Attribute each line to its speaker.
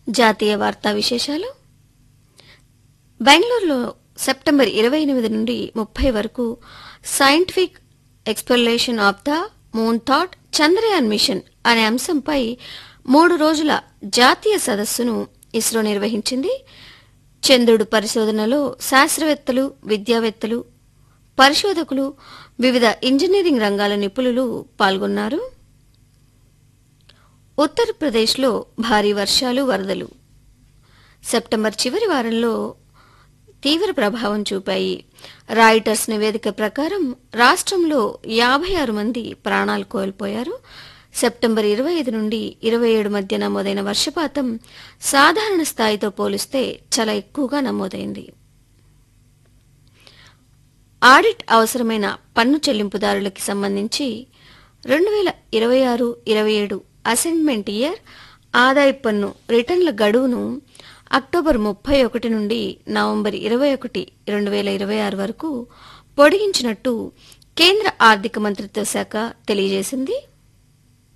Speaker 1: జాతీయ వార్తా విశేషాలు బెంగళూరులో సెప్టెంబర్ ఇరవై ఎనిమిది నుండి ముప్పై వరకు scientific exploration of the moon through Chandrayaan mission అనే అంశంపై మూడు రోజుల జాతీయ సదస్సును ఇస్రో నిర్వహించింది చంద్రుడు పరిశోధనలో శాస్త్రవేత్తలు విద్యావేత్తలు పరిశోధకులు వివిధ ఇంజనీరింగ్ రంగాల నిపుణులు పాల్గొన్నారు ఉత్తరప్రదేశ్లో భారీ వర్షాలు వరదలు సెప్టెంబర్ చివరి వారంలో తీవ్ర ప్రభావం చూపాయి రాయిటర్స్ నివేదిక ప్రకారం రాష్ట్రంలో యాభై ఆరు మంది ప్రాణాలు కోల్పోయారు సెప్టెంబర్ ఇరవై ఐదు నుండి ఇరవై ఏడు మధ్య నమోదైన వర్షపాతం సాధారణ స్థాయితో పోలిస్తే చాలా ఎక్కువగా నమోదైంది ఆడిట్ అవసరమైన పన్ను చెల్లింపుదారులకి సంబంధించి రెండు వేల ఇరవై ఆరు ఇరవై ఏడు అసైన్మెంట్ ఇయర్ ఆదాయ పన్ను రిటర్న్ల గడువును అక్టోబర్ ముప్పై ఒకటి నుండి నవంబర్ ఇరవై ఒకటి రెండు వేల ఇరవై ఆరు వరకు పొడిగించినట్టు కేంద్ర ఆర్థిక మంత్రిత్వ శాఖ తెలియజేసింది